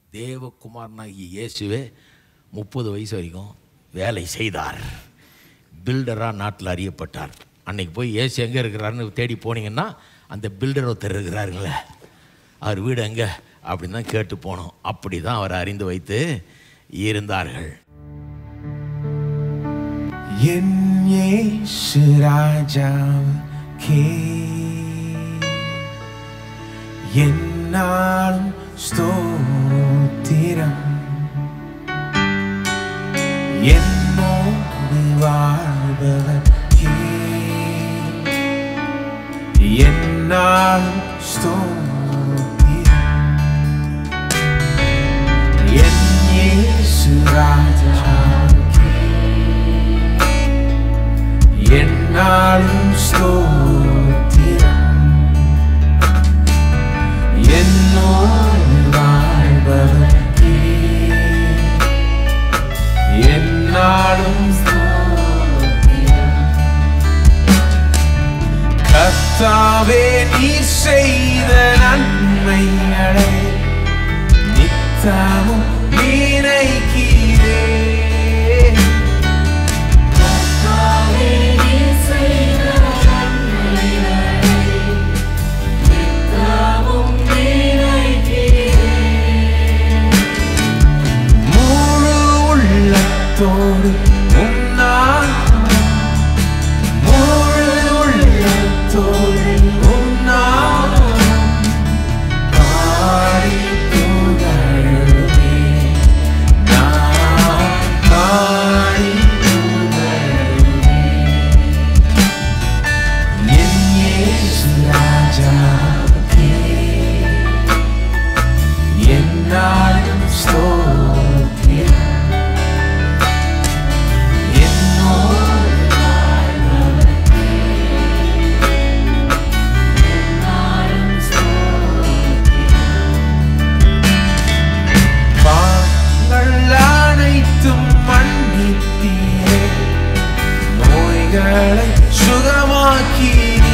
தேவகுமாரனாகிய இயேசுவே முப்பது வயசு வரைக்கும் வேலை செய்தார் பில்டராக நாட்டில் அறியப்பட்டார் அன்னைக்கு போய் இயேசு எங்கே இருக்கிறாருன்னு தேடி போனீங்கன்னா அந்த பில்டர் ஒருத்தர் இருக்கிறாருங்களே அவர் வீடு எங்கே அப்படின்னு தான் கேட்டு போனோம் அப்படி தான் அவர் அறிந்து வைத்து இருந்தார்கள் என் இயேசு ராஜாவுக்கே என்னாலும் ஸ்தோத்திரம் என்னோடு வாழ்பவர்க்கே என்னாலும் ஸ்தோத்திரம் என் இயேசு ராஜாவுக்கே என்னாலும் ஸ்தோத்திரம் என்னோடு வாழ்பவர்க்கே என்னாலும் ஸ்தோத்திரம் கர்த்தாவே நீ செய்த நன்மைகளை நித்தமும் நினைக்கிறேன் முழு உள்ளத்தோடு உன்னால் முழு உள்ளத்தோடு உன்னால் பாடி புகழுவே நான் பாடி புகழுவே என் இயேசு ராஜாவுக்கே என்னாலும் ஸ்தோத்திரம் என்னோடு பாவங்கள் அனைத்தும் மன்னித்தீரே நோய்களை சுகமாக்கீரே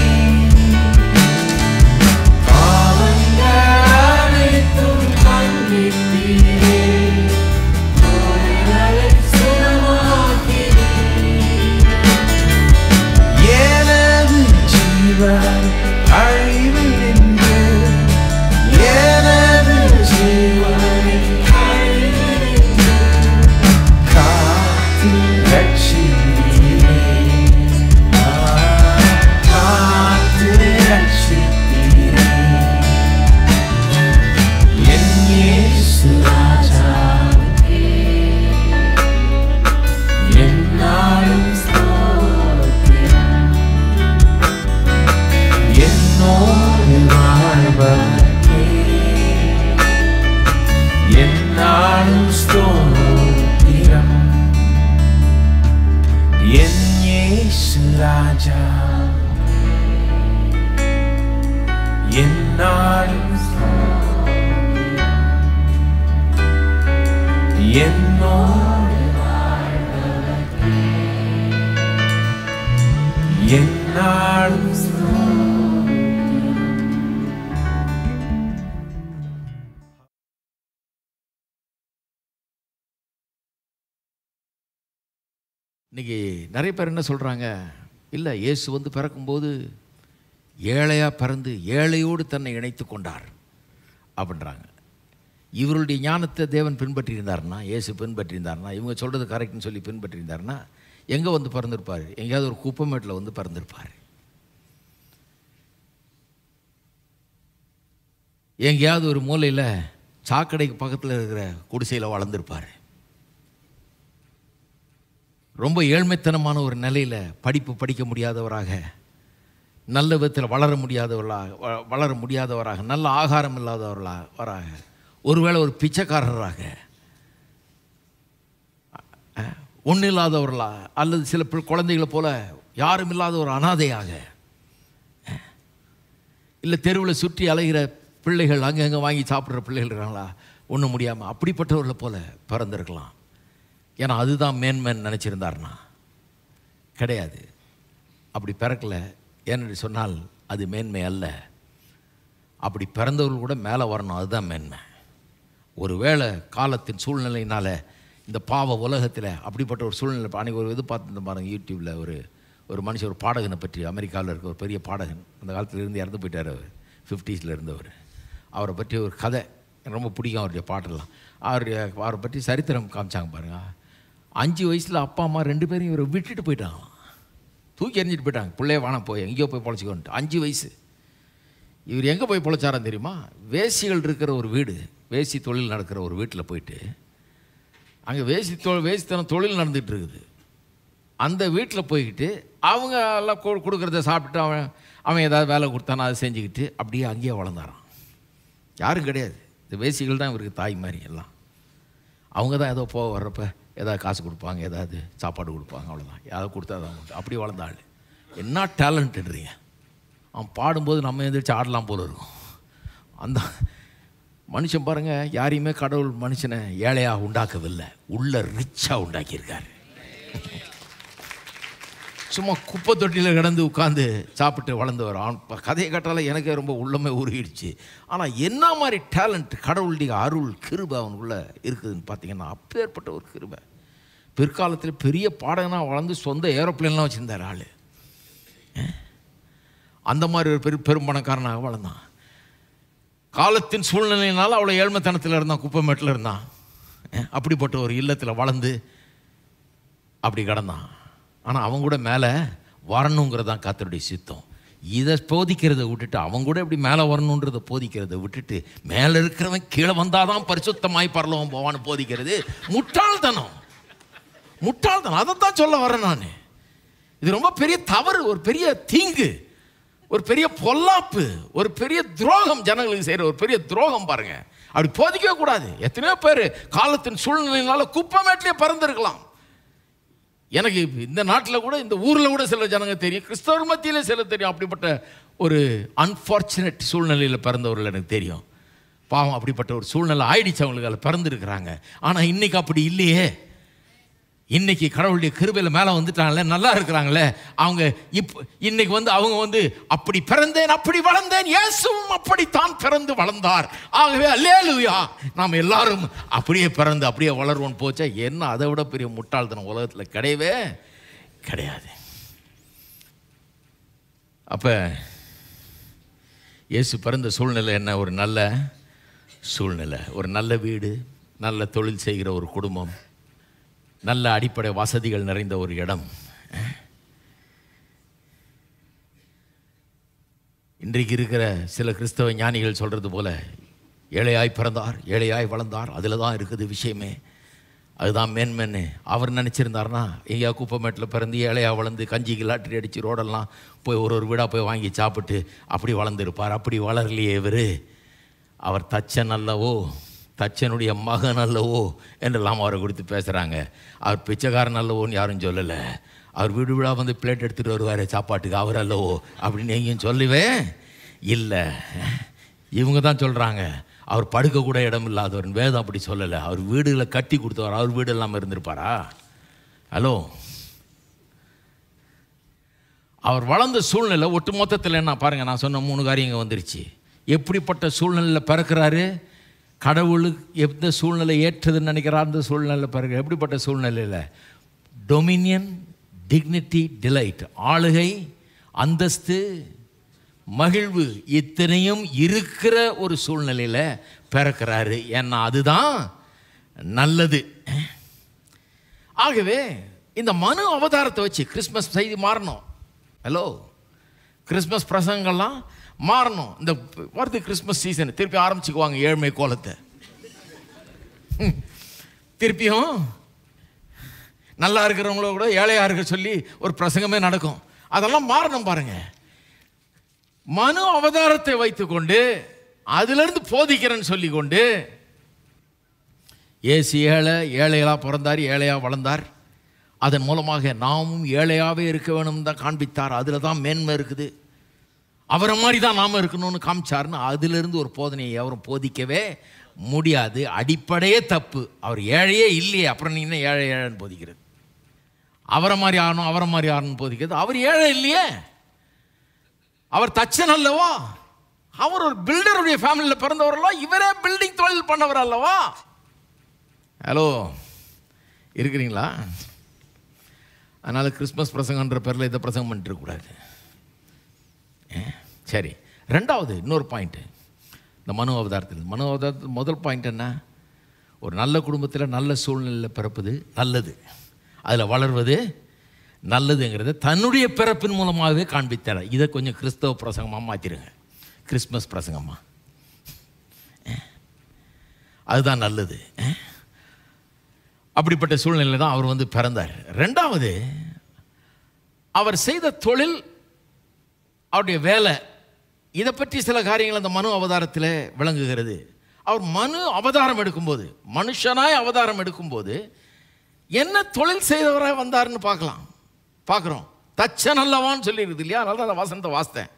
பாவங்கள் அனைத்தும் மன்னித்தீரே நோய்களை சுகமாக்கீரே எனது ஜீவன் அழிவில் நின்று எனது ஜீவனை அழிவில் நின்று காத்து ரட்சித்தீரே. காத்து ரட்சித்தீரே. என் இயேசு ராஜாவுக்கே என்னாலும் ஸ்தோத்திரம். என்னோடு வாழ்பவர்க்கே என்னாலும் ஸ்தோத்திரம் என் இயேசு ராஜா என்னாலும் ஸ்தோத்திரம். என்னோடு வாழ்பவர்க்கே என்னாலும் ஸ்தோத்திரம். இன்னைக்கு நிறைய பேர் என்ன சொல்கிறாங்க இல்லை இயேசு வந்து பிறக்கும்போது ஏழையாக பிறந்து ஏழையோடு தன்னை இணைத்து கொண்டார் அப்படின்றாங்க இவருடைய ஞானத்தை தேவன் பின்பற்றியிருந்தாருன்னா இயேசு பின்பற்றியிருந்தாருன்னா இவங்க சொல்கிறது கரெக்ட்னு சொல்லி பின்பற்றியிருந்தாருன்னா எங்கே வந்து பிறந்திருப்பார் எங்கேயாவது ஒரு குப்பமேட்டில் வந்து பிறந்திருப்பார் எங்கேயாவது ஒரு மூலையில் சாக்கடைக்கு பக்கத்தில் இருக்கிற குடிசையில் வளர்ந்துருப்பார் ரொம்ப ஏழ்மைத்தனமான ஒரு நிலையில் படிப்பு படிக்க முடியாதவராக நல்ல விதத்தில் வளர முடியாதவர்களாக வ- வளர முடியாதவராக நல்ல ஆகாரம் இல்லாதவர்களாக வராக ஒருவேளை ஒரு பிச்சைக்காரராக ஒன்றும் இல்லாதவர்களா அல்லது சில பிள்- குழந்தைகளை போல யாரும் இல்லாத ஒரு அனாதையாக இல்லை தெருவில் சுற்றி அலைகிற பிள்ளைகள் அங்கங்கே வாங்கி சாப்பிட்ற பிள்ளைகள் இருக்காங்களா ஒன்றும் முடியாமல் அப்படிப்பட்டவர்களை போல பிறந்திருக்கலாம் ஏன்னா அதுதான் மேன்மேன் நினச்சிருந்தாருனா கிடையாது அப்படி பிறக்கல ஏன்னு சொன்னால் அது மேன்மை அல்ல அப்படி பிறந்தவர்கள் கூட மேலே வரணும் அதுதான் மேன்மை ஒருவேளை காலத்தின் சூழ்நிலையினால இந்த பாவ உலகத்தில் அப்படிப்பட்ட ஒரு சூழ்நிலை அன்றைக்கி ஒரு இது பார்த்துட்டு பாருங்க யூடியூப்பில் ஒரு ஒரு மனுஷன் ஒரு பாடகனை பற்றி அமெரிக்காவில் இருக்க ஒரு பெரிய பாடகன் அந்த காலத்துல இருந்து இறந்து போயிட்டார் அவர் ஃபிஃப்டீஸில் இருந்தவர் அவரை பற்றி ஒரு கதை எனக்கு ரொம்ப பிடிக்கும் அவருடைய பாட்டெல்லாம் அவருடைய அவரை பற்றி சரித்திரம் காமிச்சாங்க பாருங்க அஞ்சு வயசில் அப்பா அம்மா ரெண்டு பேரும் இவரை விட்டுட்டு போயிட்டாங்க தூக்கி எறிஞ்சிட்டு போயிட்டாங்க பிள்ளைய வேணாம் போய் எங்கேயோ போய் பொழைச்சிக்கோன்ட்டு அஞ்சு வயசு இவர் எங்கே போய் பொழைச்சாராம் தெரியுமா வேசிகள் இருக்கிற ஒரு வீடு வேசி தொழில் நடக்கிற ஒரு வீட்டில் போயிட்டு அங்கே வேசி தொழில் வேசித்தனம் தொழில் நடந்துகிட்டு இருக்குது அந்த வீட்டில் போய்கிட்டு அவங்க எல்லாம் கொ- கொடுக்கறத சாப்பிட்டு அவன் அவன் ஏதாவது வேலை கொடுத்தானா அதை செஞ்சுக்கிட்டு அப்படியே அங்கேயே வளர்ந்தாராம் யாரும் கிடையாது இந்த வேசிகள் தான் இவருக்கு தாய் மாதிரி எல்லாம் அவங்க தான் ஏதோ போக வர்றப்ப ஏதாவது காசு கொடுப்பாங்க ஏதாவது சாப்பாடு கொடுப்பாங்க அவ்வளோதான் ஏதாவது கொடுத்தா தான் உண்டு. அப்படி வளர்ந்த ஆள் என்ன டேலண்ட்டுன்றீங்க அவன் பாடும்போது நம்ம எந்திரிச்சு ஆடலாம் போல இருக்கும் அந்த மனுஷன் பாருங்க யாரையுமே கடவுள் மனுஷனை ஏழையாக உண்டாக்கவில்லை உள்ள ரிச்சாக உண்டாக்கியிருக்காரு சும்மா குப்பை தொட்டியில் கிடந்து உட்காந்து சாப்பிட்டு வளர்ந்தவர் அவன் ப- கதையை கேட்டால எனக்கே ரொம்ப உள்ளமே உருகிடுச்சு ஆனால் என்ன மாதிரி டேலண்ட் கடவுளுடைய அருள் கிருபை அவனுக்குள்ள இருக்குதுன்னு பார்த்தீங்கன்னா அப்பேற்பட்ட ஒரு கிருபை பிற்காலத்தில் பெரிய பாடகனாக வளர்ந்து சொந்த ஏரோப்ளேன்லாம் வச்சுருந்தார் ஆள் அந்த மாதிரி ஒரு பெரு பெரும்பணக்காரனாக வளர்ந்தான் காலத்தின் சூழ்நிலையினால அவ்வளோ ஏழ்மைத்தனத்தில் இருந்தான் குப்பைமேட்டில் இருந்தான் அஹ், அப்படிப்பட்ட ஒரு இல்லத்தில் வளர்ந்து அப்படி கிடந்தான் ஆனால் அவன் கூட மேலே வரணுங்கிறது தான் கத்தருடைய சித்தம் இதை போதிக்கிறதை விட்டுட்டு அவன் கூட இப்படி மேலே வரணுன்றதை போதிக்கிறதை விட்டுட்டு மேலே இருக்கிறவன் கீழே வந்தாதான் பரிசுத்தமாய் பரலவன் போவான்னு போதிக்கிறது முட்டாள்தனம் முட்டாள்தனம் அதை தான் சொல்ல வரேன் நான் இது ரொம்ப பெரிய தவறு ஒரு பெரிய தீங்கு ஒரு பெரிய பொல்லாப்பு ஒரு பெரிய துரோகம் ஜனங்களுக்கு செய்கிற ஒரு பெரிய துரோகம் பாருங்க அப்படி போதிக்கவே கூடாது எத்தனையோ பேர் காலத்தின் சூழ்நிலையினால குப்பமேட்டிலே பறந்துருக்கலாம் எனக்கு இந்த நாட்டில் கூட இந்த ஊரில் கூட சில ஜனங்க தெரியும் கிறிஸ்தவர் மத்தியில் சில தெரியும் அப்படிப்பட்ட ஒரு அன்ஃபார்ச்சுனேட் சூழ்நிலையில் பிறந்தவர்கள் எனக்கு தெரியும் பாவம் அப்படிப்பட்ட ஒரு சூழ்நிலை ஆயிடுச்சு அவங்களுக்கு அதில் பிறந்திருக்கிறாங்க ஆனால் இன்னைக்கு அப்படி இல்லையே இன்னைக்கு கடவுளுடைய கிருபையில் மேலே வந்துட்டாங்களே நல்லா இருக்கிறாங்களே அவங்க இப்போ இன்னைக்கு வந்து அவங்க வந்து அப்படி பிறந்தேன் அப்படி வளர்ந்தேன் இயேசுவும் அப்படித்தான் பிறந்து வளர்ந்தார் ஆகவே அல்லேலூயா நாம் எல்லாரும் அப்படியே பிறந்து அப்படியே வளருவோம் போச்சா என்ன அதை விட பெரிய முட்டாள்தனம் உலகத்தில் கிடையவே கிடையாது அப்போ இயேசு பிறந்த சூழ்நிலை என்ன ஒரு நல்ல சூழ்நிலை ஒரு நல்ல வீடு நல்ல தொழில் செய்கிற ஒரு குடும்பம் நல்ல அடிப்படை வசதிகள் நிறைந்த ஒரு இடம் இன்றைக்கு இருக்கிற சில கிறிஸ்தவ ஞானிகள் சொல்கிறது போல ஏழையாய் பிறந்தார் ஏழையாய் வளர்ந்தார் அதில் தான் இருக்குது விஷயமே அதுதான் மேன்மேன்னு அவர் நினச்சிருந்தாருன்னா எங்கேயா குப்பமேட்டில் பிறந்து ஏழையா வளர்ந்து கஞ்சி லாட்டரி அடித்து ரோடெல்லாம் போய் ஒரு ஒரு வீடாக போய் வாங்கி சாப்பிட்டு அப்படி வளர்ந்துருப்பார் அப்படி வளரலையே இவர் அவர் தச்சன் அல்லவோ தச்சனுடைய மகன் அல்லவோ என்றெல்லாம் அவரை குறித்து பேசுகிறாங்க அவர் பிச்சைக்காரன் அல்லவோன்னு யாரும் சொல்லலை அவர் வீடு வீடா வந்து பிளேட் எடுத்துகிட்டு வருவார் சாப்பாட்டுக்கு அவர் அல்லவோ அப்படின்னு எங்கேயும் சொல்லவே இல்லை இவங்க தான் சொல்கிறாங்க அவர் படுக்க கூட இடம் இல்லாதவர் வேதம் அப்படி சொல்லலை அவர் வீடுகளை கட்டி கொடுத்தவர் அவர் வீடு இல்லாமல் இருந்திருப்பாரா ஹலோ அவர் வளர்ந்த சூழ்நிலை ஒட்டு மொத்தத்தில் என்ன பாருங்கள் நான் சொன்ன மூணு காரியங்க வந்துருச்சு எப்படிப்பட்ட சூழ்நிலையில் பிறக்கிறாரு கடவுளுக்கு எந்த சூழ்நிலை ஏற்றதுன்னு நினைக்கிறார் அந்த சூழ்நிலையில் பிறகு எப்படிப்பட்ட சூழ்நிலையில் டொமினியன் டிக்னிட்டி டிலைட் ஆளுகை அந்தஸ்து மகிழ்வு இத்தனையும் இருக்கிற ஒரு சூழ்நிலையில் பிறக்கிறாரு ஏன்னா அதுதான் நல்லது ஆகவே இந்த மனு அவதாரத்தை வச்சு கிறிஸ்மஸ் செய்தி மாறணும் ஹலோ கிறிஸ்மஸ் பிரசங்கள்லாம் மாறணும் இந்த வருது கிறிஸ்மஸ் சீசன் திருப்பி ஆரம்பிச்சுக்குவாங்க ஏழ்மை கோலத்தை ம். திருப்பியும் நல்லா இருக்கிறவங்கள கூட ஏழையா இருக்க சொல்லி ஒரு பிரசங்கமே நடக்கும் அதெல்லாம் மாறணும் பாருங்க மனு அவதாரத்தை வைத்துக்கொண்டு அதிலிருந்து போதிக்கிறேன்னு சொல்லிக்கொண்டு ஏசு ஏழை ஏழைகளாக பிறந்தார் ஏழையாக வளர்ந்தார் அதன் மூலமாக நாமும் ஏழையாகவே இருக்க வேணும் தான் காண்பித்தார் அதில் தான் மேன்மை இருக்குது அவரை மாதிரி தான் நாம் இருக்கணும்னு காமிச்சாருன்னு அதிலிருந்து ஒரு போதனையை எவரும் போதிக்கவே முடியாது அடிப்படையே தப்பு அவர் ஏழையே இல்லையே அப்புறம் நீங்கள் ஏழை ஏழைன்னு போதிக்கிறது அவரை மாதிரி ஆகணும் அவரை மாதிரி ஆகணும்னு போதிக்கிறது அவர் ஏழை இல்லையே அவர் தச்சன் அல்லவா அவர் ஒரு பில்டருடைய ஃபேமிலியில் பிறந்தவர்களோ இவரே பில்டிங் தொழில் தொழில் பண்ணவர் அல்லவா ஹலோ இருக்கிறீங்களா அதனால் கிறிஸ்மஸ் பிரசங்கன்ற பேரில் இதை பிரசங்கம் பண்ணிட்டு இருக்கக்கூடாது ஏ, சரி ரெண்டாவது இன்னொரு பாயிண்ட்டு இந்த மனு அவதாரத்தில் மனு அவதாரத்தில் முதல் பாயிண்ட் என்ன ஒரு நல்ல குடும்பத்தில் நல்ல சூழ்நிலையில் பிறப்பது நல்லது அதில் வளர்வது நல்லதுங்கிறத தன்னுடைய பிறப்பின் மூலமாகவே காண்பித்தார் இதை கொஞ்சம் கிறிஸ்தவ பிரசங்கமாக மாற்றிடுங்க கிறிஸ்மஸ் பிரசங்கமாக அதுதான் நல்லது ஏ? அப்படிப்பட்ட சூழ்நிலையில் தான் அவர் வந்து பிறந்தார் ரெண்டாவது அவர் செய்த தொழில் அவருடைய வேலை இதை பற்றி சில காரியங்கள் அந்த மனு அவதாரத்தில் விளங்குகிறது அவர் மனு அவதாரம் எடுக்கும்போது மனுஷனாய் அவதாரம் எடுக்கும்போது என்ன தொழில் செய்தவராக வந்தாருன்னு பார்க்கலாம் பார்க்குறோம் தச்ச நல்லவான்னு சொல்லியிருக்குது இல்லையா அதனால தான் அந்த வசனத்தை வாசித்தேன்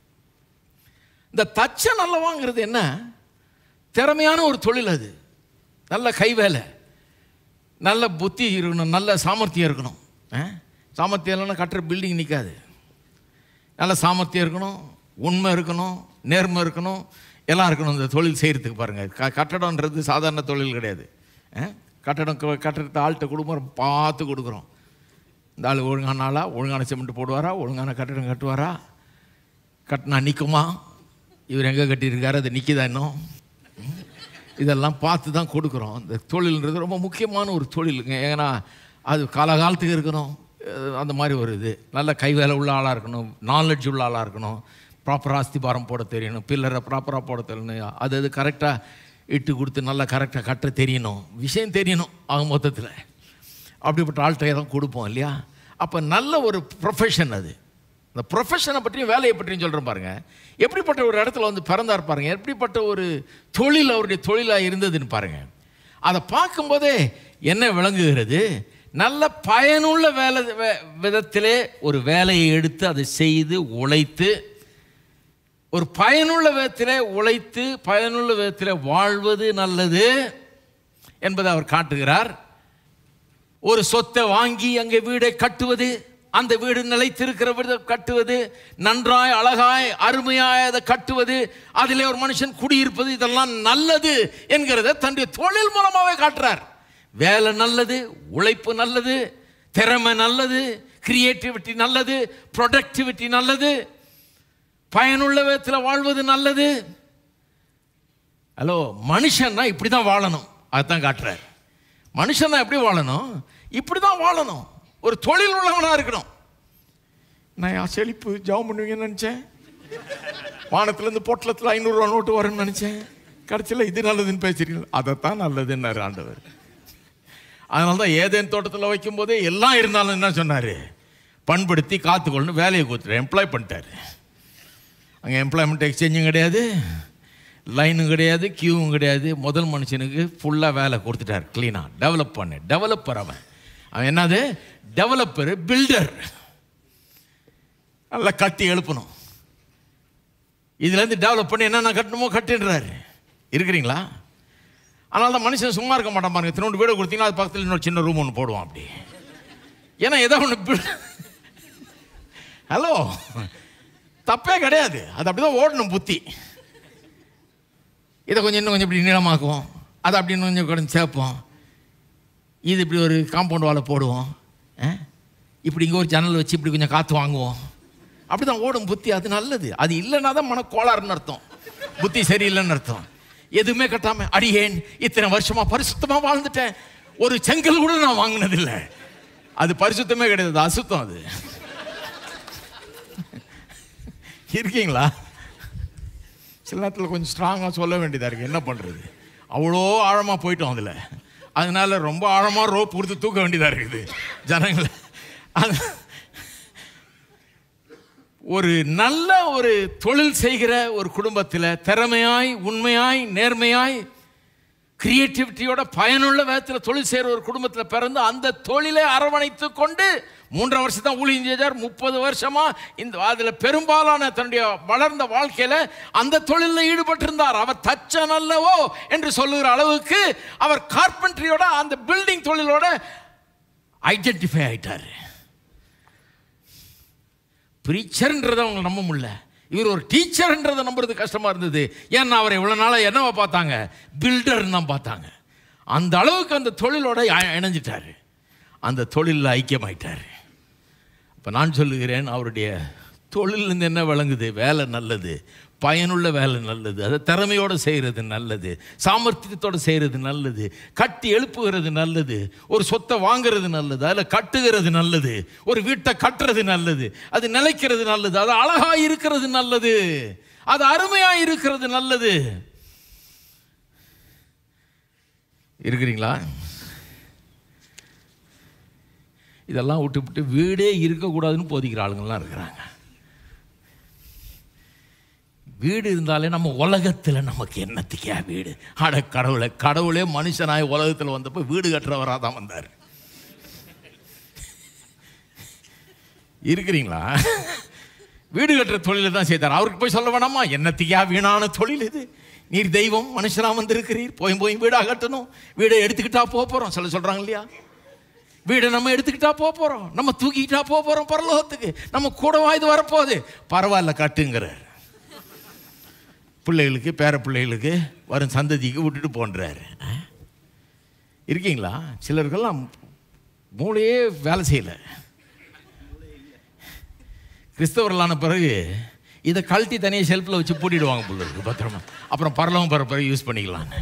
இந்த தச்ச நல்லவாங்கிறது என்ன திறமையான ஒரு தொழில் அது நல்ல கை வேலை நல்ல புத்தி இருக்கணும் நல்ல சாமர்த்தியம் இருக்கணும் ஆ? சாமர்த்தியம் இல்லைன்னா கட்டுற பில்டிங் நிற்காது நல்ல சாமர்த்தியம் இருக்கணும் உண்மை இருக்கணும் நேர்மை இருக்கணும் எல்லாம் இருக்கணும் இந்த தொழில் செய்கிறதுக்கு பாருங்கள் க கட்டடம்ன்றது சாதாரண தொழில் கிடையாது ஆ? கட்டடம் க- கட்டடத்தை ஆள்கிட்ட கொடுக்குறோம் பார்த்து கொடுக்குறோம் இந்த ஆள் ஒழுங்கான ஆளா ஒழுங்கான சிமெண்ட் போடுவாரா ஒழுங்கான கட்டடம் கட்டுவாரா கட்டினா நிற்குமா இவர் எங்கே கட்டியிருக்காரு அது நிற்கிதா இன்னும் ம்? இதெல்லாம் பார்த்து தான் கொடுக்குறோம் இந்த தொழில்ன்றது ரொம்ப முக்கியமான ஒரு தொழிலுங்க ஏன்னா அது காலகாலத்துக்கு இருக்கணும் அஹ் அந்த மாதிரி ஒரு இது நல்ல கை வேலை உள்ள ஆளாக இருக்கணும் நாலேஜ் உள்ள ஆளாக இருக்கணும் ப்ராப்பராக அஸ்திபாரம் போட தெரியணும் பில்லரை ப்ராப்பராக போட தெரியணும் அது அது கரெக்டாக இட்டு கொடுத்து நல்லா கரெக்டாக கட்ட தெரியணும் விஷயம் தெரியணும் ஆக மொத்தத்தில் அப்படிப்பட்ட ஆள்கிட்ட தான் கொடுப்போம் இல்லையா அப்போ நல்ல ஒரு ப்ரொஃபஷன் அது இந்த ப்ரொஃபஷனை பற்றியும் வேலையை பற்றியும் சொல்கிறேன் பாருங்க எப்படிப்பட்ட ஒரு இடத்துல வந்து பிறந்தார் பாருங்க எப்படிப்பட்ட ஒரு தொழில் அவருடைய தொழிலாக இருந்ததுன்னு பாருங்க அதை பார்க்கும்போதே என்ன விளங்குகிறது நல்ல பயனுள்ள வேலை வே- விதத்திலே ஒரு வேலையை எடுத்து அதை செய்து உழைத்து ஒரு பயனுள்ள விதத்திலே உழைத்து பயனுள்ள விதத்திலே வாழ்வது நல்லது என்பதை அவர் காட்டுகிறார் ஒரு சொத்தை வாங்கி அங்கே வீடை கட்டுவது அந்த வீடு நிலைத்திருக்கிற வீடு கட்டுவது நன்றாய் அழகாய் அருமையாய் அதை கட்டுவது அதிலே ஒரு மனுஷன் குடியிருப்பது இதெல்லாம் நல்லது என்கிறத தன்னுடைய தொழில் மூலமாகவே காட்டுறார் வேலை நல்லது உழைப்பு நல்லது திறமை நல்லது கிரியேட்டிவிட்டி நல்லது ப்ரொடக்டிவிட்டி நல்லது பயனுள்ள விதத்தில் வாழ்வது நல்லது ஹலோ மனுஷன்னா இப்படி தான் வாழணும் அதுதான் காட்டுறார் மனுஷன்னா எப்படி வாழணும் இப்படி தான் வாழணும் ஒரு தொழில் உள்ளவனாக இருக்கணும் நான் யா செழிப்பு ஜாம் பண்ணுவீங்கன்னு நினச்சேன் வானத்துலேருந்து பொட்டலத்தில் ஐநூறுரூவா நோட்டு வரும்னு நினச்சேன் கடைசியில் இது நல்லதுன்னு பேசுறீங்க அதைத்தான் நல்லதுன்னாரு ஆண்டவர் அதனால தான் ஏதேன் தோட்டத்தில் வைக்கும்போதே எல்லாம் இருந்தாலும் என்ன சொன்னார் பண்படுத்தி காத்துக்கொள்ளணும் வேலையை கொடுத்துரு எம்ப்ளாய் பண்ணிட்டாரு அங்கே எம்ப்ளாய்மெண்ட் எக்ஸ்சேஞ்சும் கிடையாது லைனும் கிடையாது கியூவும் கிடையாது முதல் மனுஷனுக்கு ஃபுல்லாக வேலை கொடுத்துட்டார் க்ளீனாக டெவலப் பண்ணு டெவலப்பர் அவன் அவன் என்னது டெவலப்பர் பில்டர் நல்லா கட்டி எழுப்பணும் இதுலேருந்து டெவலப் பண்ணி என்னென்ன கட்டணுமோ கட்டிடுறாரு இருக்கிறீங்களா அதனால தான் மனுஷன் சும்மா இருக்க மாட்டான் பாருங்க திரும்ப வீடு கொடுத்தீங்கன்னா அது பக்கத்தில் இன்னொரு சின்ன ரூம் ஒன்று போடுவான் அப்படி ஏன்னா ஏதோ ஒன்று ஹலோ தப்பே கிடையாது அது அப்படிதான் ஓடணும் புத்தி இதை கொஞ்சம் இன்னும் கொஞ்சம் இப்படி நீளமாக்குவோம் அதை அப்படி இன்னும் கொஞ்சம் கொஞ்சம் சேர்ப்போம் இது இப்படி ஒரு காம்பவுண்ட் வாழை போடுவோம் ஆ? இப்படி இங்கே ஒரு ஜன்னல் வச்சு இப்படி கொஞ்சம் காற்று வாங்குவோம் அப்படி தான் ஓடும் புத்தி அது நல்லது அது இல்லைன்னா தான் மனக்கோளாறுன்னு அர்த்தம் புத்தி சரியில்லைன்னு அர்த்தம் எதுவுமே கட்டாம அடியேன் இத்தனை வருஷமா பரிசுத்தமா வாழ்ந்துட்டேன் ஒரு செங்கல் கூட நான் வாங்கினதில்லை அது பரிசுத்தமே கிடையாது அது அசுத்தம் அது இருக்கீங்களா சில நேரத்தில் கொஞ்சம் ஸ்ட்ராங்காக சொல்ல வேண்டியதாக இருக்குது என்ன பண்ணுறது அவ்வளோ ஆழமாக போயிட்டோம் அதில் அதனால ரொம்ப ஆழமாக ரோப் கொடுத்து தூக்க வேண்டியதாக இருக்குது ஜனங்களை அது ஒரு நல்ல ஒரு தொழில் செய்கிற ஒரு குடும்பத்தில் திறமையாய் உண்மையாய் நேர்மையாய் கிரியேட்டிவிட்டியோட பயனுள்ள விதத்தில் தொழில் செய்கிற ஒரு குடும்பத்தில் பிறந்து அந்த தொழிலை அரவணைத்து கொண்டு மூன்றரை வருஷம் தான் ஊழியம் செஞ்சார் முப்பது வருஷமா இந்த அதில் பெரும்பாலான தன்னுடைய வளர்ந்த வாழ்க்கையில் அந்த தொழிலில் ஈடுபட்டிருந்தார் அவர் தச்சன் அல்லவோ என்று சொல்லுகிற அளவுக்கு அவர் கார்பென்ட்ரியோட அந்த பில்டிங் தொழிலோட ஐடென்டிஃபை ஆயிட்டார் ப்ரீச்சர்ன்றதை அவங்க நம்ப முடியல இவர் ஒரு டீச்சர்ன்றதை நம்புறது கஷ்டமாக இருந்தது ஏன்னா அவரை இவ்வளோ நாளாக என்னவா பார்த்தாங்க பில்டர்னு தான் பார்த்தாங்க அந்த அளவுக்கு அந்த தொழிலோட இ- இணைஞ்சிட்டாரு அந்த தொழிலில் ஐக்கியமாயிட்டார் இப்போ நான் சொல்லுகிறேன் அவருடைய தொழிலிருந்து என்ன விளங்குது வேலை நல்லது பயனுள்ள வேலை நல்லது அதை திறமையோடு செய்கிறது நல்லது சாமர்த்தியத்தோடு செய்கிறது நல்லது கட்டி எழுப்புகிறது நல்லது ஒரு சொத்தை வாங்குறது நல்லது அதில் கட்டுகிறது நல்லது ஒரு வீட்டை கட்டுறது நல்லது அது நிலைக்கிறது நல்லது அது அழகாக இருக்கிறது நல்லது அது அருமையாக இருக்கிறது நல்லது இருக்கிறீங்களா இதெல்லாம் விட்டு விட்டு வீடே இருக்கக்கூடாதுன்னு போதிக்கிற ஆளுங்கள்லாம் இருக்கிறாங்க வீடு இருந்தாலே நம்ம உலகத்தில் நமக்கு என்னத்துக்கே வீடு அட கடவுளை கடவுளே மனுஷனாய் உலகத்தில் வந்தப்போ வீடு கட்டுறவராக தான் வந்தார் இருக்கிறீங்களா வீடு கட்டுற தொழிலை தான் செய்தார் அவருக்கு போய் சொல்ல வேணாமா என்னத்துக்கா வீணான தொழில் இது நீர் தெய்வம் மனுஷனா வந்திருக்கிறீர் போய் போய் வீடாக கட்டணும் வீடை எடுத்துக்கிட்டா போக போகிறோம் சில சொல்கிறாங்க இல்லையா வீடை நம்ம எடுத்துக்கிட்டா போக போகிறோம் நம்ம தூக்கிக்கிட்டா போக போகிறோம் பரலோகத்துக்கு நம்ம கூடவா இது வரப்போகுது பரவாயில்ல கட்டுங்கிறார் பிள்ளைகளுக்கு பேர பிள்ளைகளுக்கு வரும் சந்ததிக்கு விட்டுட்டு போன்றாரு இருக்கீங்களா சிலருக்கெல்லாம் மூளையே வேலை செய்யலை கிறிஸ்தவர்களான பிறகு இதை கழட்டி தனியாக ஷெல்ஃபில் வச்சு பூட்டிடுவாங்க பிள்ளைக்கு பத்திரமா அப்புறம் பரலவம் பெற பிறகு யூஸ் பண்ணிக்கலான்னு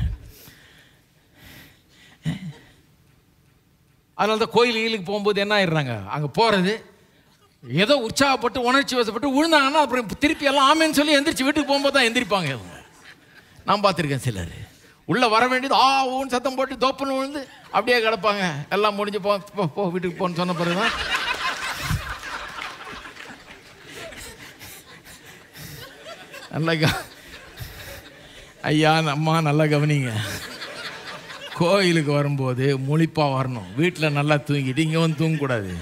அதனால தான் கோயில் கீழுக்கு போகும்போது என்ன ஆயிடுறாங்க அங்கே போகிறது ஏதோ உற்சாகப்பட்டு உணர்ச்சி வசப்பட்டு விழுந்தாங்கன்னா அப்புறம் திருப்பி எல்லாம் ஆமேன்னு சொல்லி எந்திரிச்சு வீட்டுக்கு போகும்போது தான் எந்திரிப்பாங்க இவங்க நான் பார்த்துருக்கேன் சிலர் உள்ளே வர வேண்டியது ஆ ஊன்னு சத்தம் போட்டு தோப்புன்னு விழுந்து அப்படியே கிடப்பாங்க எல்லாம் முடிஞ்சு போ போ, போ வீட்டுக்கு போன்னு சொன்ன பிறகு தான் நல்லா க- ஐயா அம்மா நல்லா கவனிங்க கோயிலுக்கு வரும்போது முழிப்பாக வரணும் வீட்டில் நல்லா தூங்கிட்டு இங்கே வந்து தூங்கக்கூடாது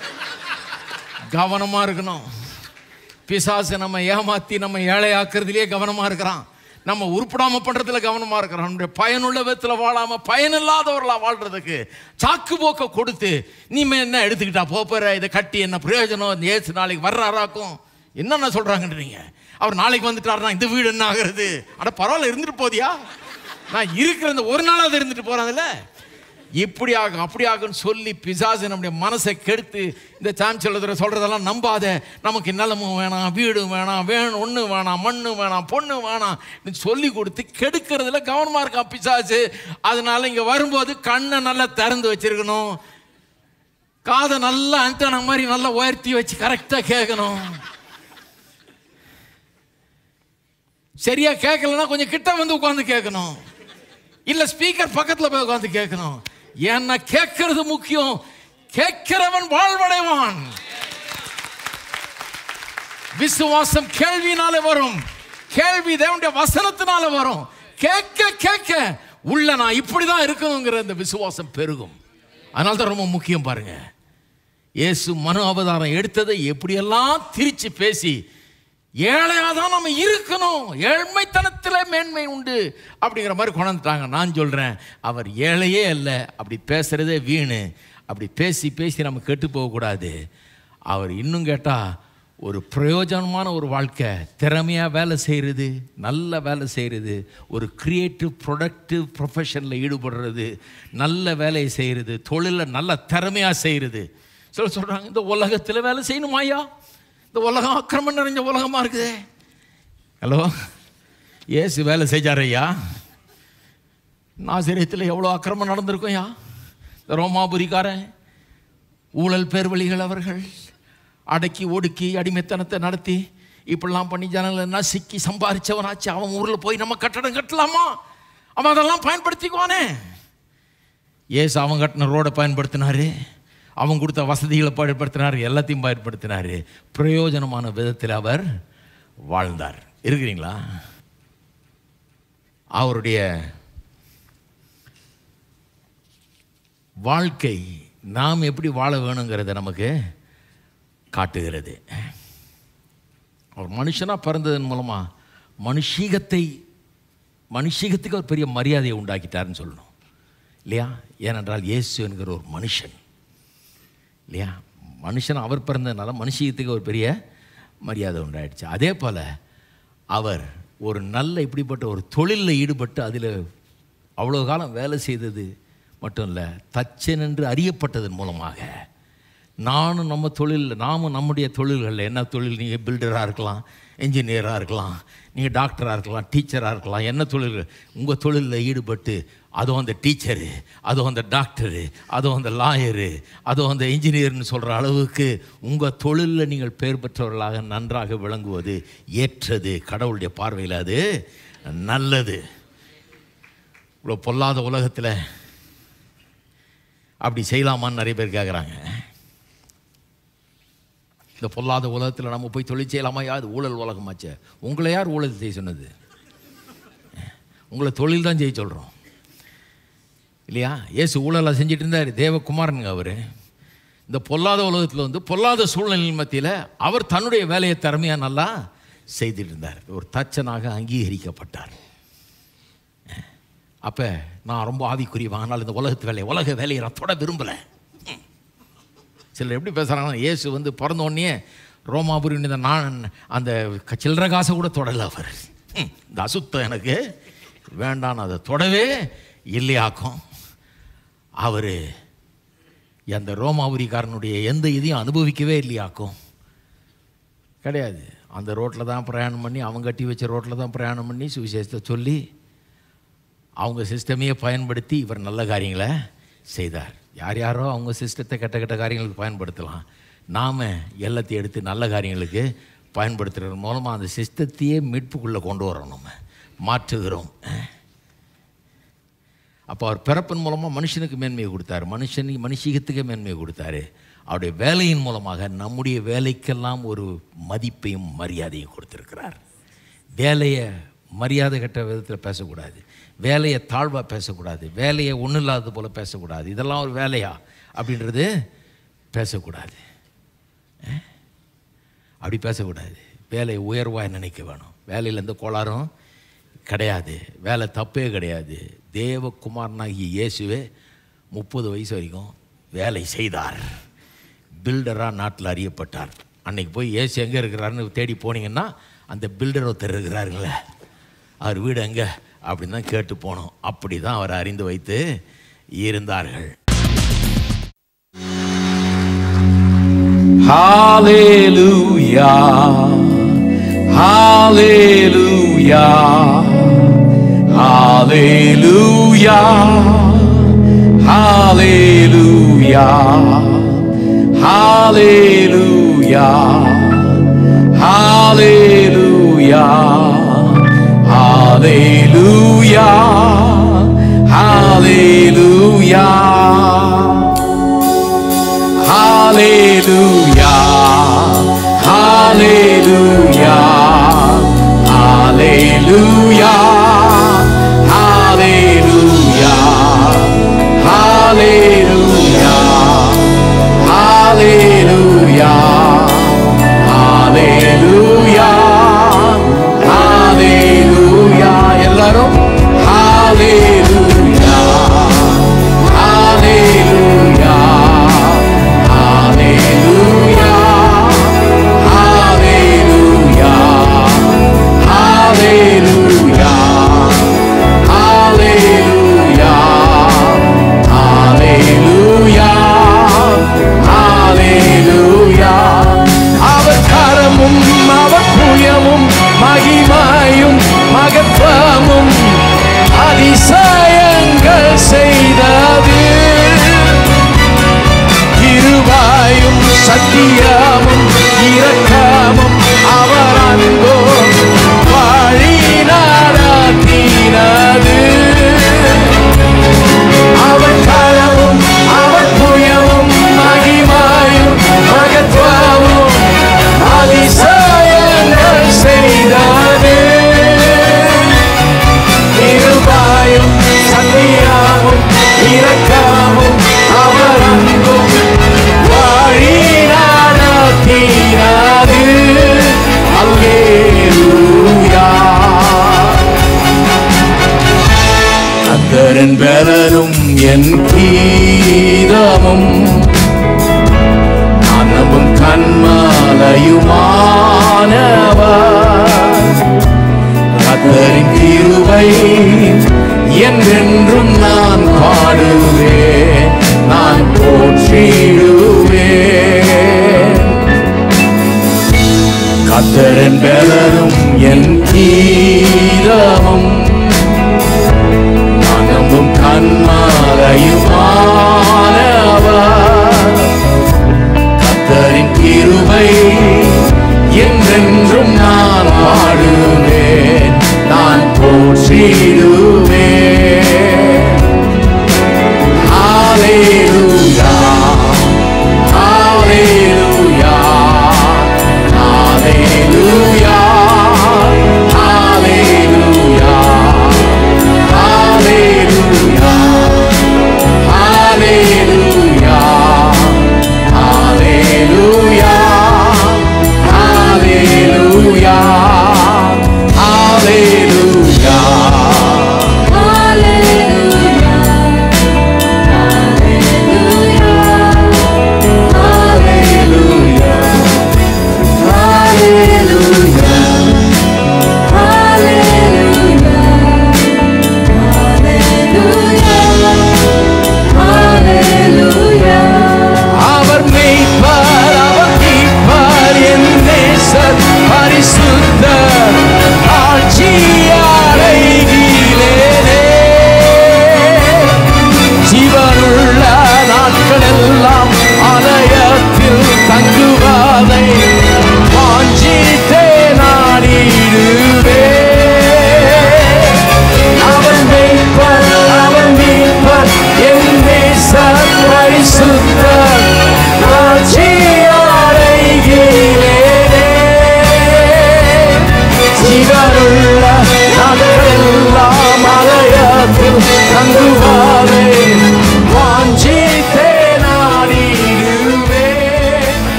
கவனமாக இருக்கணும் பிசாசு நம்ம ஏமாற்றி நம்ம ஏழையாக்குறதுலேயே கவனமாக இருக்கிறான் நம்ம உருப்படாமல் பண்ணுறதுல கவனமாக இருக்கிறான் நம்முடைய பயனுள்ள விதத்தில் வாழாமல் பயனில்லாதவர்களாக வாழ்கிறதுக்கு சாக்கு போக்க கொடுத்து நீ என்ன எடுத்துக்கிட்டா போகிற இதை கட்டி என்ன பிரயோஜனம் இந்த ஏசு நாளைக்கு வர்றாராக்கும் என்னென்ன சொல்கிறாங்கன்றீங்க அவர் நாளைக்கு வந்துட்டாருன்னா இந்த வீடு என்ன ஆகுறது அட பரவாயில்ல இருந்துட்டு போதியா நான் இருக்கிற இந்த ஒரு நாளாவது இருந்துட்டு போகிறதில்ல இப்படி ஆகும் அப்படி ஆகும்னு சொல்லி பிசாசு நம்முடைய மனசை கெடுத்து இந்த சாம்சலத்தில் சொல்கிறதெல்லாம் நம்பாத நமக்கு நிலமும் வேணாம் வீடும் வேணாம் வேணும் ஒன்று வேணாம் மண்ணு வேணாம் பொண்ணு வேணாம் சொல்லி கொடுத்து கெடுக்கிறதுல கவனமாக இருக்கான் பிசாசு அதனால இங்கே வரும்போது கண்ணை நல்லா திறந்து வச்சிருக்கணும் காதை நல்லா அந்தன மாதிரி நல்லா உயர்த்தி வச்சு கரெக்டாக கேட்கணும் சரியா கேட்கலன்னா கொஞ்சம் கிட்ட வந்து உட்காந்து கேட்கணும் இல்ல ஸ்பீக்கர் பக்கத்துல போய் உட்காந்து கேட்கணும் ஏன்னா கேட்கறது முக்கியம் கேட்கிறவன் வாழ்வடைவான் விசுவாசம் கேள்வினால வரும் கேள்வி தேவனுடைய வசனத்தினால வரும் கேட்க கேட்க உள்ள நான் இப்படிதான் இருக்கணுங்கிற இந்த விசுவாசம் பெருகும் அதனால தான் ரொம்ப முக்கியம் பாருங்க இயேசு மனு அவதாரம் எடுத்ததை எப்படியெல்லாம் திரிச்சு பேசி ஏழையாக தான் நம்ம இருக்கணும் ஏழ்மைத்தனத்தில் மேன்மை உண்டு அப்படிங்கிற மாதிரி கொண்டாந்துட்டாங்க நான் சொல்கிறேன் அவர் ஏழையே அல்ல அப்படி பேசுகிறதே வீணு அப்படி பேசி பேசி நம்ம கெட்டு போகக்கூடாது அவர் இன்னும் கேட்டால் ஒரு பிரயோஜனமான ஒரு வாழ்க்கை திறமையாக வேலை செய்கிறது நல்ல வேலை செய்கிறது ஒரு க்ரியேட்டிவ் ப்ரொடக்டிவ் ப்ரொஃபஷனில் ஈடுபடுறது நல்ல வேலையை செய்கிறது தொழிலில் நல்ல திறமையாக செய்கிறது சில சொல்கிறாங்க இந்த உலகத்தில் வேலை செய்யணுமா ஐயா இந்த உலகம் அக்கிரமம் நிறைஞ்ச உலகமாக இருக்குதே ஹலோ ஏசு வேலை செஞ்சார் ஐயா நாசிரியத்தில் எவ்வளோ அக்கிரமம் நடந்திருக்கும் ஐயா இந்த ரோமாபுரிக்காரன் ஊழல் பேர்வழிகள் அவர்கள் அடக்கி ஒடுக்கி அடிமைத்தனத்தை நடத்தி இப்படிலாம் பண்ணி ஜனங்களை நசுக்கி சம்பாரிச்சவனாச்சு அவன் ஊரில் போய் நம்ம கட்டடம் கட்டலாமா அவன் அதெல்லாம் பயன்படுத்திக்குவானே ஏசு அவன் கட்டின ரோடை பயன்படுத்தினாரு அவன் கொடுத்த வசதிகளை பயன்படுத்தினார் எல்லாத்தையும் பயன்படுத்தினார் பிரயோஜனமான விதத்தில் அவர் வாழ்ந்தார் இருக்கிறீங்களா அவருடைய வாழ்க்கை நாம் எப்படி வாழ வேணுங்கிறத நமக்கு காட்டுகிறது அவர் மனுஷனாக பிறந்ததன் மூலமாக மனுஷீகத்தை மனுஷீகத்துக்கு ஒரு பெரிய மரியாதையை உண்டாக்கிட்டாருன்னு சொல்லணும் இல்லையா ஏனென்றால் இயேசு என்கிற ஒரு மனுஷன் இல்லையா மனுஷன் அவர் பிறந்ததுனால மனுஷீகத்துக்கு ஒரு பெரிய மரியாதை உண்டாயிடுச்சு அதே போல் அவர் ஒரு நல்ல இப்படிப்பட்ட ஒரு தொழிலில் ஈடுபட்டு அதில் அவ்வளோ காலம் வேலை செய்தது மட்டும் இல்லை தச்சன் என்று அறியப்பட்டதன் மூலமாக நானும் நம்ம தொழிலில் நாமும் நம்முடைய தொழில்களில் என்ன தொழில் நீங்கள் பில்டராக இருக்கலாம் என்ஜினியராக இருக்கலாம் நீங்கள் டாக்டராக இருக்கலாம் டீச்சராக இருக்கலாம் என்ன தொழில் உங்கள் தொழிலில் ஈடுபட்டு அதுவும் அந்த டீச்சரு அதுவும் அந்த டாக்டரு அதுவும் அந்த லாயரு அதுவும் அந்த இன்ஜினியர்னு சொல்கிற அளவுக்கு உங்கள் தொழிலில் நீங்கள் பெயர் பெற்றவர்களாக நன்றாக விளங்குவது ஏற்றது கடவுளுடைய பார்வையில் அது நல்லது இவ்வளோ பொல்லாத உலகத்தில் அப்படி செய்யலாமான்னு நிறைய பேர் கேட்குறாங்க இந்த பொல்லாத உலகத்தில் நம்ம போய் தொழில் செய்யலாமா யார் ஊழல் உலகமாச்சே உங்களை யார் ஊழல் செய்ய சொன்னது உங்களை தொழில் தான் செய்ய சொல்கிறோம் இல்லையா இயேசு ஊழலை செஞ்சுட்டு இருந்தார் தேவகுமாரனுங்க அவர் இந்த பொல்லாத உலகத்தில் வந்து பொல்லாத சூழ்நிலை மத்தியில் அவர் தன்னுடைய வேலையை திறமையாக நல்லா செய்துட்டு இருந்தார் ஒரு தச்சனாக அங்கீகரிக்கப்பட்டார் அப்போ நான் ரொம்ப ஆவிக்குரியவன் ஆனால் இந்த உலகத்து வேலையை உலக வேலையை நான் தொட விரும்பலை சிலர் எப்படி பேசுகிறாங்கன்னா இயேசு வந்து பிறந்த உடனே ரோமாபுரி இந்த நான் அந்த க- சில்லறை காசை கூட தொடலை அவர் ம், இந்த அசுத்தம் எனக்கு வேண்டாம் அதை தொடவே இல்லையாக்கும் அவர் அந்த ரோமாபுரிக்காரனுடைய எந்த இதையும் அனுபவிக்கவே இல்லையாக்கும் கிடையாது அந்த ரோட்டில் தான் பிரயாணம் பண்ணி அவங்க கட்டி வச்ச ரோட்டில் தான் பிரயாணம் பண்ணி சுவிசேஷத்தை சொல்லி அவங்க சிஸ்டமையே பயன்படுத்தி இவர் நல்ல காரியங்களை செய்தார் யார் யாரோ அவங்க சிஸ்டத்தை கெட்ட கெட்ட காரியங்களுக்கு பயன்படுத்தலாம் நாம் எல்லாத்தையும் எடுத்து நல்ல காரியங்களுக்கு பயன்படுத்துகிறது மூலமாக அந்த சிஸ்டத்தையே மீட்புக்குள்ளே கொண்டு வரோம் நம்ம மாற்றுகிறோம் அப்போ அவர் பிறப்பின் மூலமாக மனுஷனுக்கு மேன்மையை கொடுத்தாரு மனுஷனி மனுஷீகத்துக்கே மேன்மையை கொடுத்தாரு அவருடைய வேலையின் மூலமாக நம்முடைய வேலைக்கெல்லாம் ஒரு மதிப்பையும் மரியாதையும் கொடுத்துருக்கிறார் வேலையை மரியாதை கட்ட விதத்தில் பேசக்கூடாது வேலையை தாழ்வாக பேசக்கூடாது வேலையை ஒன்றும் இல்லாதது போல் பேசக்கூடாது இதெல்லாம் ஒரு வேலையா அப்படின்றது பேசக்கூடாது அஹ்? அப்படி பேசக்கூடாது வேலையை உயர்வாக நினைக்க வேணும் வேலையில் எந்த கோளாறும் கிடையாது வேலை தப்பே கிடையாது தேவகுமாரனாகிய இயேசுவே முப்பது வயசு வரைக்கும் வேலை செய்தார் பில்டராக நாட்டில் அறியப்பட்டார் அன்னைக்கு போய் இயேசு எங்கே இருக்கிறாருன்னு தேடி போனீங்கன்னா அந்த பில்டர் ஒருத்தர் இருக்கிறாருங்களே அவர் வீடு எங்கே அப்படின்னு தான் கேட்டு போனோம் அப்படி தான் அவர் அறிந்து வைத்து இருந்தார்கள் Hallelujah. Hallelujah. Hallelujah. Hallelujah. Hallelujah. Hallelujah. Hallelujah. Hallelujah. Hallelujah. Hallelujah. Hallelujah. Hallelujah. Hallelujah. Hallelujah. Hallelujah. Hallelujah. எல்லாரும் Hallelujah. Hallelujah. Hallelujah. Hallelujah. Hallelujah. Hallelujah. Hallelujah. Hallelujah. அவர் கரமும் அவர் புயமும் மகிமாயும் மகத்துவமும் அதிசயங்கள் செய்தது இருவாயும் சத்தியமும் இரக்கமும் அவர் அன்போ வழி நடத்தினது அவர் களவும் அவர் புயவும் மகிமாயும் மகத்துவமும் அதிசயங்கள் செய்தது இருவாயும் சத்தியமும் இரக்கமும் அவர் அன்பும் வழி நடத்தினது அல்லேலூயா கத்தரன் பலனும் என் கீதமும் கனவும் கண்மலையுமா கத்தரின் கிருபை என்றென்றும் நான் பாடுவேன் நான் போற்றிடுவேன் கத்தரன் பெலரும் என் கீதமும் நான் நம்பும் கண்மாலையுமானவர் கத்தரின் கிருபை என்றென்றும் நான் பாடுவேன் நான் போற்றிடுவேன்